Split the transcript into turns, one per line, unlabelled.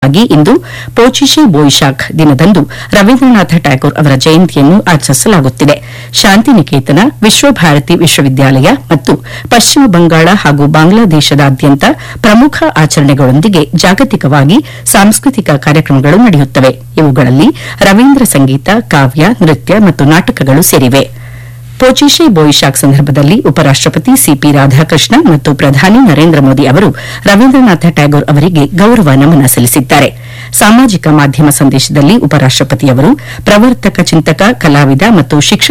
ಅಂಗವಾಗಿ ಇಂದು ಪೋಚಿಶೆ ಬೋಯಿಶಾಖ್ ದಿನದಂದು ರವೀಂದ್ರನಾಥ ಟ್ಯಾಗೋರ್ ಅವರ ಜಯಂತಿಯನ್ನು ಆಚರಿಸಲಾಗುತ್ತಿದೆ ಶಾಂತಿನಿಕೇತನ ವಿಶ್ವಭಾರತಿ ವಿಶ್ವವಿದ್ಯಾಲಯ ಮತ್ತು ಪಶ್ಚಿಮ ಬಂಗಾಳ ಹಾಗೂ ಬಾಂಗ್ಲಾದೇಶದಾದ್ಯಂತ ಪ್ರಮುಖ ಆಚರಣೆಗಳೊಂದಿಗೆ ಜಾಗತಿಕವಾಗಿ ಸಾಂಸ್ಕೃತಿಕ ಕಾರ್ಯಕ್ರಮಗಳು ನಡೆಯುತ್ತವೆ ಇವುಗಳಲ್ಲಿ ರವೀಂದ್ರ ಸಂಗೀತ ಕಾವ್ಯ ನೃತ್ಯ ಮತ್ತು ನಾಟಕಗಳು ಸೇರಿವೆ ಪೋಚಿಶೆ ಬೋಯಿಶಾಕ್ ಸಂದರ್ಭದಲ್ಲಿ ಉಪರಾಷ್ಟಪತಿ ಸಿಪಿ ರಾಧಾಕೃಷ್ಣ ಮತ್ತು ಪ್ರಧಾನಿ ನರೇಂದ್ರ ಮೋದಿ ಅವರು ರವೀಂದ್ರನಾಥ ಟ್ಯಾಗೋರ್ ಅವರಿಗೆ ಗೌರವ ನಮನ ಸಲ್ಲಿಸಿದ್ದಾರೆ ಸಾಮಾಜಿಕ ಮಾಧ್ಯಮ ಸಂದೇಶದಲ್ಲಿ ಉಪರಾಷ್ಟಪತಿಯವರು ಪ್ರವರ್ತಕ ಚಿಂತಕ ಕಲಾವಿದ ಮತ್ತು ಶಿಕ್ಷಣ